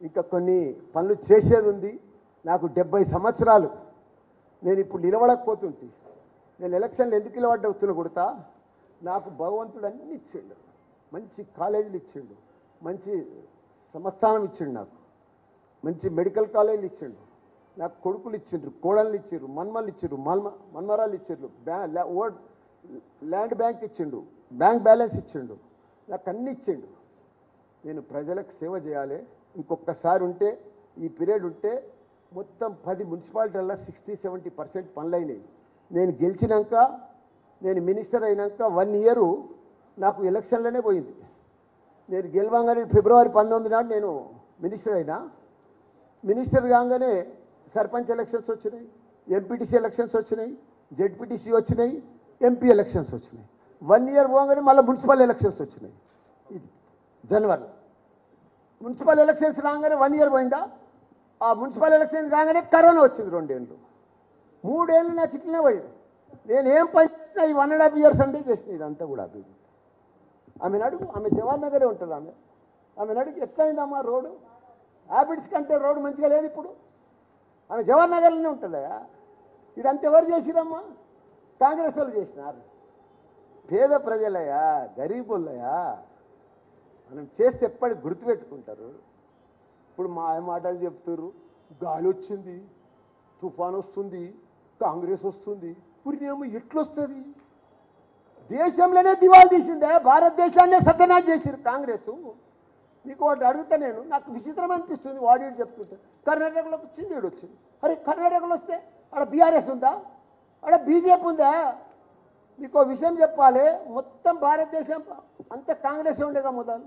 ఇంకా కొన్ని పనులు చేసేది ఉంది నాకు డెబ్బై సంవత్సరాలు నేను ఇప్పుడు నిలబడకపోతుంటే నేను ఎలక్షన్లు ఎందుకు నిలబడ్డవుతున్నా కొడతా నాకు భగవంతుడు అన్ని ఇచ్చిండు మంచి కాలేజీలు ఇచ్చిండు మంచి సంస్థానం ఇచ్చిండు నాకు మంచి మెడికల్ కాలేజీలు ఇచ్చిండు నాకు కొడుకులు ఇచ్చిండ్రు కోడళ్ళు ఇచ్చిండ్రు మన్మలు ఇచ్చిండ్రు మన్మ మన్మరాలు ఇచ్చిండ్రు బ్యా ల్యా- ఓ- ల్యాండ్ బ్యాంక్ ఇచ్చిండు బ్యాంక్ బ్యాలెన్స్ ఇచ్చిండు నాకు అన్ని ఇచ్చిండు నేను ప్రజలకు సేవ చేయాలి ఇంకొకసారి ఉంటే ఈ పీరియడ్ ఉంటే మొత్తం పది మున్సిపాలిటీల్లో సిక్స్టీ సెవెంటీ పర్సెంట్ పనులు అయినాయి నేను గెలిచినాక నేను మినిస్టర్ అయినాక వన్ ఇయరు నాకు ఎలక్షన్లోనే పోయింది నేను గెలవంగానే ఫిబ్రవరి పంతొమ్మిది నాడు నేను మినిస్టర్ అయినా మినిస్టర్ కాగానే సర్పంచ్ ఎలక్షన్స్ వచ్చినాయి ఎంపీటీసీ ఎలక్షన్స్ వచ్చినాయి జెడ్పీటీసీ వచ్చినాయి ఎంపీ ఎలక్షన్స్ వచ్చినాయి వన్ ఇయర్ పోగానే మళ్ళీ మున్సిపల్ ఎలక్షన్స్ వచ్చినాయి ఇది జనవరి మున్సిపల్ ఎలక్షన్స్ రాగానే వన్ ఇయర్ పోయిందా ఆ మున్సిపల్ ఎలక్షన్స్ రాగానే కరోనా వచ్చింది రెండేళ్ళు మూడేళ్ళు నాకు ఇట్లనే పోయింది నేను ఏం పని చేసినా ఈ వన్ అండ్ హాఫ్ ఇయర్స్ అంటే చేసిన ఇదంతా కూడా అభివృద్ధి ఆమె అడుగు ఆమె జవహర్ నగరే ఉంటుంది ఆమె ఆమె అడుగు ఎట్లయిందమ్మా రోడ్డు హ్యాబిట్స్ కంటే రోడ్డు మంచిగా లేదు ఇప్పుడు ఆమె జవహర్ నగర్లోనే ఉంటుందా ఇదంతా ఎవరు చేసిరమ్మా కాంగ్రెస్ వాళ్ళు చేసినారు పేద ప్రజలయా గరీబులయా మనం చేస్తే ఎప్పటికి గుర్తుపెట్టుకుంటారు ఇప్పుడు మా మాటలు చెప్తారు గాలి వచ్చింది తుఫాన్ వస్తుంది కాంగ్రెస్ వస్తుంది పురినేమో ఎట్లొస్తుంది దేశంలోనే దివాళ తీసిందే భారతదేశాన్నే సత్యనాశ చేసిరు కాంగ్రెస్ మీకు ఒకటి అడుగుతా నేను నాకు విచిత్రం అనిపిస్తుంది వాడు చెప్తుంటే కర్ణాటకలోకి వచ్చింది ఈడు వచ్చింది అరే కర్ణాటకలో వస్తే ఆడ బీఆర్ఎస్ ఉందా ఆడ బీజేపీ ఉందా మీకు ఒక విషయం చెప్పాలి మొత్తం భారతదేశం అంతా కాంగ్రెస్ ఉండేగా మొదలు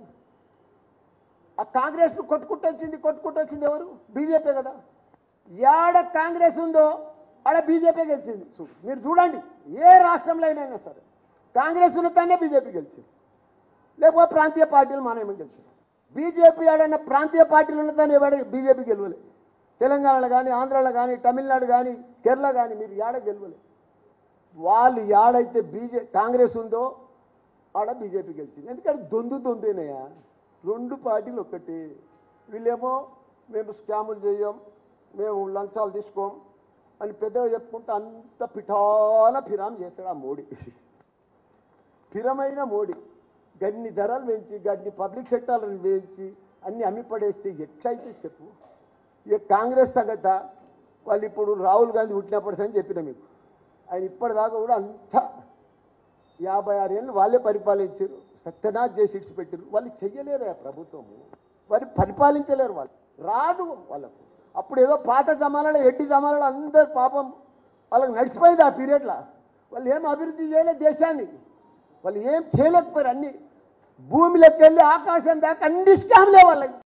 ఆ కాంగ్రెస్ను కొట్టుకుంటూ వచ్చింది కొట్టుకుంటూ వచ్చింది ఎవరు బీజేపీ కదా యాడ కాంగ్రెస్ ఉందో ఆడ బీజేపీ గెలిచింది చూ- మీరు చూడండి ఏ రాష్ట్రంలో అయినా సరే కాంగ్రెస్ ఉన్నతానే బీజేపీ గెలిచింది లేకపోతే ప్రాంతీయ పార్టీలు మనమే గెలిచింది బీజేపీ ఆడైనా ప్రాంతీయ పార్టీలు ఉన్నదాన్ని ఎవడ బీజేపీ గెలవలే తెలంగాణలో కానీ ఆంధ్రాలో కానీ తమిళనాడు కానీ కేరళ కానీ మీరు యాడ గెలవలే వాళ్ళు యాడైతే బీజే కాంగ్రెస్ ఉందో ఆడ బీజేపీ గెలిచింది ఎందుకంటే దొందు దొందేనయ్యా రెండు పార్టీలు ఒక్కటి వీళ్ళేమో మేము స్కాములు చేయం మేము లంచాలు తీసుకోం అని పెద్దగా చెప్పుకుంటే అంత పిఠాన ఫిరాం చేస్తాడు ఆ మోడీ స్థిరమైన మోడీ గన్ని ధరలు పెంచి గన్ని పబ్లిక్ సెక్టార్లను పెంచి అన్ని అమ్మి పడేస్తే ఎట్లయితే చెప్పు ఇక కాంగ్రెస్ సంగత వాళ్ళు ఇప్పుడు రాహుల్ గాంధీ పుట్టినప్పటి అని చెప్పిన మీకు ఆయన ఇప్పటిదాకా కూడా అంతా యాభై ఆరు ఏళ్ళు వాళ్ళే పరిపాలించారు సత్యనాథ్ చేసి ఇడిచి పెట్టారు వాళ్ళు చెయ్యలేరు ఆ ప్రభుత్వము వారు పరిపాలించలేరు వాళ్ళు రాదు వాళ్ళకు అప్పుడు ఏదో పాత జమానాలో ఎడ్డి జమానాలో అందరు పాపం వాళ్ళకి నడిచిపోయింది ఆ పీరియడ్లో వాళ్ళు ఏం అభివృద్ధి చేయలేదు దేశాన్ని వాళ్ళు ఏం చేయలేకపోయారు అన్ని భూమిలోకి వెళ్ళి ఆకాశం దాకా అన్ని స్కామ్లే వాళ్ళకి